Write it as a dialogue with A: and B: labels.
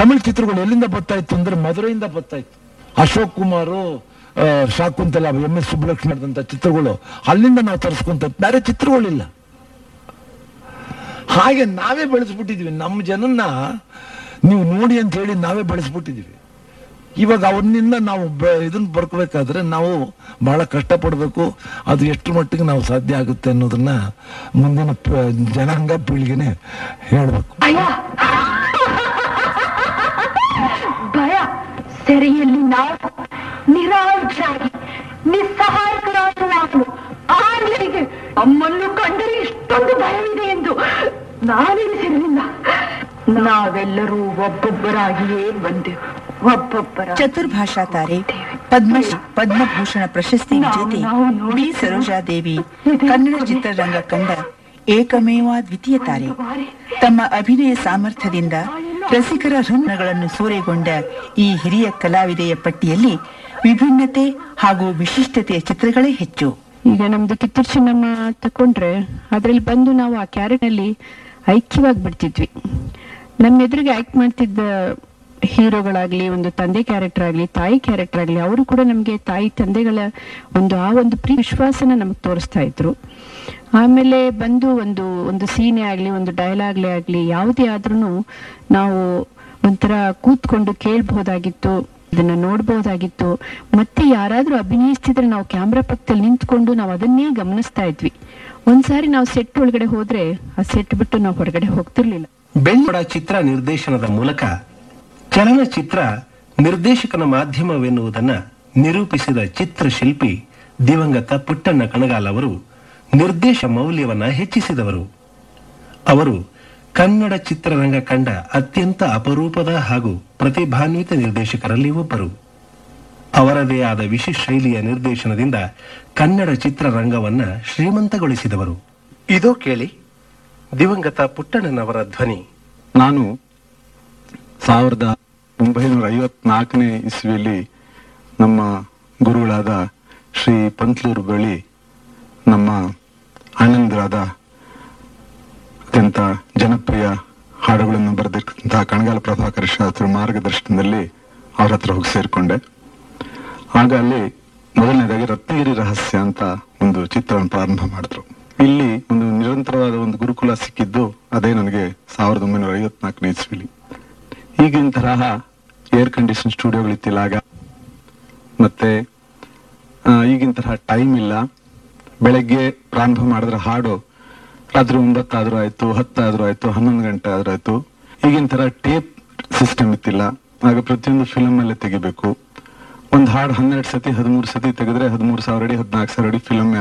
A: ತಮಿಳ್ ಚಿತ್ರಗಳು ಎಲ್ಲಿಂದ ಬರ್ತಾ ಇತ್ತು ಅಂದ್ರೆ ಮಧುರೆಯಿಂದ ಬರ್ತಾ ಇತ್ತು ಅಶೋಕ್ ಕುಮಾರ್ ಆ, ಶಾಕುಂತಲ ಎಂ ಎಸ್ ಸುಬ್ಬಲಕ್ಷ್ಮಿ ಮಾಡಿದಂತ ಚಿತ್ರಗಳು ಅಲ್ಲಿಂದ ನಾವು ತರಿಸ್ಕೊಂತ ಬೇರೆ ಚಿತ್ರಗಳಿಲ್ಲ ಹಾಗೆ ನಾವೇ ಬೆಳೆಸ್ಬಿಟ್ಟಿದ್ವಿ ನಮ್ಮ ಜನನ್ನ ನೀವು ನೋಡಿ ಅಂತ ಹೇಳಿ ನಾವೇ ಬೆಳೆಸ್ಬಿಟ್ಟಿದ್ವಿ ಇವಾಗ ಅವನಿಂದ ನಾವು ಬ- ಇದನ್ನ ಬರ್ಕೋಬೇಕಾದ್ರೆ ನಾವು ಬಹಳ ಕಷ್ಟಪಡಬೇಕು ಅದು ಎಷ್ಟು ಮಟ್ಟಿಗೆ ನಾವು ಸಾಧ್ಯ ಆಗುತ್ತೆ ಅನ್ನೋದನ್ನ ಮುಂದಿನ ಪ- ಜನಾಂಗ ಪೀಳಿಗೆನೆ ಹೇಳ್ಬೇಕು
B: ಭಯ ಭಯ ಸೆರೆಯಲ್ಲಿ ನಾವು ನಿರಾಳರಾಗಿ ನಿಸ್ಸಹಾಯಕರಾದ ನಾವು ಆನೆಗೆ ಅಮ್ಮನ್ನು ಕಂಡರೆ ಇಷ್ಟೊಂದು ಭಯವಿದೆ ಎಂದು ನಾನೆನಿಸಿರಲಿಲ್ಲ ನಾವೆಲ್ಲರೂ ಒಬ್ಬೊಬ್ಬರಾಗಿಯೇ ಬಂದೆವು ಒಬ್ಬೊಬ್ಬರ
C: ಚತುರ್ಭಾಷಾ ತಾರೆ ಪದ್ಮಶ್ರೀ ಪದ್ಮಭೂಷಣ ಪ್ರಶಸ್ತಿ ವಿಜೇತೆ
B: ನಾವು ನೋಡಿ-
C: ಬಿ ಸರೋಜಾದೇವಿ ಕನ್ನಡ ಚಿತ್ರರಂಗ ಕಂಡ ಏಕಮೇವ ದ್ವಿತೀಯ ತಾರೆ ತಮ್ಮ ಅಭಿನಯ ಸಾಮರ್ಥ್ಯದಿಂದ ರಸಿಕರ ಹೃನ್ನಗಳನ್ನು ಸೂರೆಗೊಂಡ ಈ ಹಿರಿಯ ಕಲಾವಿದೆಯ ಪಟ್ಟಿಯಲ್ಲಿ ವಿಭಿನ್ನತೆ ಹಾಗೂ ವಿಶಿಷ್ಟತೆಯ ಚಿತ್ರಗಳೇ ಹೆಚ್ಚು
D: ಈಗ ನಮ್ದು ಕಿತ್ತೂರು ಚೆನ್ನಮ್ಮ ತಕೊಂಡ್ರೆ ಅದ್ರಲ್ಲಿ ಬಂದು ನಾವು ಆ ಕ್ಯಾರೆಕ್ಟರ್ನಲ್ಲಿ ಐಕ್ಯವಾಗಿ ಬಿಡ್ತಿದ್ವಿ ನಮ್ಮ ಎದುರಿಗೆ ಆಕ್ಟ್ ಮಾಡ್ತಿದ್ದ ಹೀರೋಗಳಾಗ್ಲಿ ಒಂದು ತಂದೆ ಕ್ಯಾರೆಕ್ಟರ್ ಆಗ್ಲಿ ತಾಯಿ ಕ್ಯಾರೆಕ್ಟರ್ ಆಗ್ಲಿ ಅವರು ಕೂಡ ನಮಗೆ ತಾಯಿ ತಂದೆಗಳ ಒಂದು ಆ ಒಂದು ಪ್ರೀ ವಿಶ್ವಾಸನ ನಮಗೆ ತೋರಿಸ್ತಾ ಇದ್ರು ಆಮೇಲೆ ಬಂದು ಒಂದು ಒಂದು ಸೀನೆ ಆಗ್ಲಿ ಒಂದು ಡೈಲಾಗ್ಲೇ ಆಗ್ಲಿ ಯಾವುದೇ ಆದ್ರೂ ನಾವು ಒಂಥರ ಕೂತ್ಕೊಂಡು ಕೇಳ್ಬಹುದಾಗಿತ್ತು ಅದನ್ನ ನೋಡ್ಬೋದಾಗಿತ್ತು ಮತ್ತೆ ಯಾರಾದ್ರೂ ಅಭಿನಯಿಸ್ತಿದ್ರೆ ನಾವು ಕ್ಯಾಮ್ರಾ ಪಕ್ಕದಲ್ಲಿ ನಿಂತ್ಕೊಂಡು ನಾವು ಅದನ್ನೇ ಗಮನಿಸ್ತಾ ಇದ್ವಿ ಒಂದ್ಸಾರಿ ನಾವು ಸೆಟ್ ಒಳಗಡೆ ಹೋದ್ರೆ ಆ ಸೆಟ್ ಬಿಟ್ಟು ನಾವು ಹೊರಗಡೆ ಹೋಗ್ತಿರ್ಲಿಲ್ಲ
E: ಬೆಳ್ಳ ಚಿತ್ರ ನಿರ್ದೇಶನದ ಮೂಲಕ ಚಲನಚಿತ್ರ ನಿರ್ದೇಶಕನ ಮಾಧ್ಯಮವೆನ್ನುವುದನ್ನ ನಿರೂಪಿಸಿದ ಚಿತ್ರಶಿಲ್ಪಿ ದಿವಂಗತ ಪುಟ್ಟಣ್ಣ ಕಣಗಾಲ್ ಅವರು ನಿರ್ದೇಶ ಮೌಲ್ಯವನ್ನ ಹೆಚ್ಚಿಸಿದವರು ಅವರು ಕನ್ನಡ ಚಿತ್ರರಂಗ ಕಂಡ ಅತ್ಯಂತ ಅಪರೂಪದ ಹಾಗೂ ಪ್ರತಿಭಾನ್ವಿತ ನಿರ್ದೇಶಕರಲ್ಲಿ ಒಬ್ಬರು ಅವರದೇ ಆದ ವಿಶಿಷ್ಟ ಶೈಲಿಯ ನಿರ್ದೇಶನದಿಂದ ಕನ್ನಡ ಚಿತ್ರರಂಗವನ್ನ ಶ್ರೀಮಂತಗೊಳಿಸಿದವರು ಇದೋ ಕೇಳಿ ದಿವಂಗತ ಪುಟ್ಟಣ್ಣನವರ ಧ್ವನಿ
F: ನಾನು ಸಾವಿರದ ಒಂಬೈನೂರ ಐವತ್ನಾಲ್ಕನೇ ಇಸ್ವಿಯಲ್ಲಿ ನಮ್ಮ ಗುರುಗಳಾದ ಶ್ರೀ ಪಂತ್ಲೂರು ಬಳಿ ನಮ್ಮ ಅಣ್ಣಂದಿರಾದ ಅತ್ಯಂತ ಜನಪ್ರಿಯ ಹಾಡುಗಳನ್ನು ಬರೆದಿರ್ತಕ್ಕಂತಹ ಕಣಗಾಲ ಪ್ರಭಾಕರ ಶಾಸ್ತ್ರಿ ಮಾರ್ಗದರ್ಶನದಲ್ಲಿ ಅವ್ರ ಹತ್ರ ಹೋಗಿ ಸೇರ್ಕೊಂಡೆ ಆಗ ಅಲ್ಲಿ ಮೊದಲನೇದಾಗಿ ರತ್ನಗಿರಿ ರಹಸ್ಯ ಅಂತ ಒಂದು ಚಿತ್ರವನ್ನು ಪ್ರಾರಂಭ ಮಾಡಿದ್ರು ಇಲ್ಲಿ ಒಂದು ನಿರಂತರವಾದ ಒಂದು ಗುರುಕುಲ ಸಿಕ್ಕಿದ್ದು ಅದೇ ನನಗೆ ಸಾವಿರದ ಒಂಬೈನೂರ ಐವತ್ನಾಲ್ಕನೇ ಇಸ್ವಿಲಿ ಈಗಿನ ತರಹ ಏರ್ ಕಂಡೀಷನ್ ಸ್ಟುಡಿಯೋಗಳಿತ್ತಿಲ್ಲ ಆಗ ಮತ್ತೆ ಆ, ಈಗಿನ ತರಹ ಟೈಮ್ ಇಲ್ಲ ಬೆಳಗ್ಗೆ ಪ್ರಾರಂಭ ಮಾಡಿದ್ರೆ ಹಾಡು ರಾತ್ರಿ ಒಂಬತ್ತಾದ್ರೂ ಆಯ್ತು ಹತ್ತಾದ್ರೂ ಆಯ್ತು ಹನ್ನೊಂದು ಗಂಟೆ ಆದ್ರೂ ಆಯ್ತು ಈಗಿನ ತರ ಟೇಪ್ ಸಿಸ್ಟಮ್ ಇತ್ತಿಲ್ಲ ಆಗ ಪ್ರತಿಯೊಂದು ಫಿಲ್ಮ್ ಅಲ್ಲೇ ತೆಗಿಬೇಕು ಒಂದ್ ಹಾಡು ಹನ್ನೆರಡು ಸತಿ ಹದಿಮೂರು ಸತಿ ತೆಗೆದ್ರೆ ಹದಿಮೂರು ಸಾವಿರ ಅಡಿ ಹದಿನಾಲ್ಕು ಸಾವಿರ ಅಡಿ ಫಿಲ್ಮ್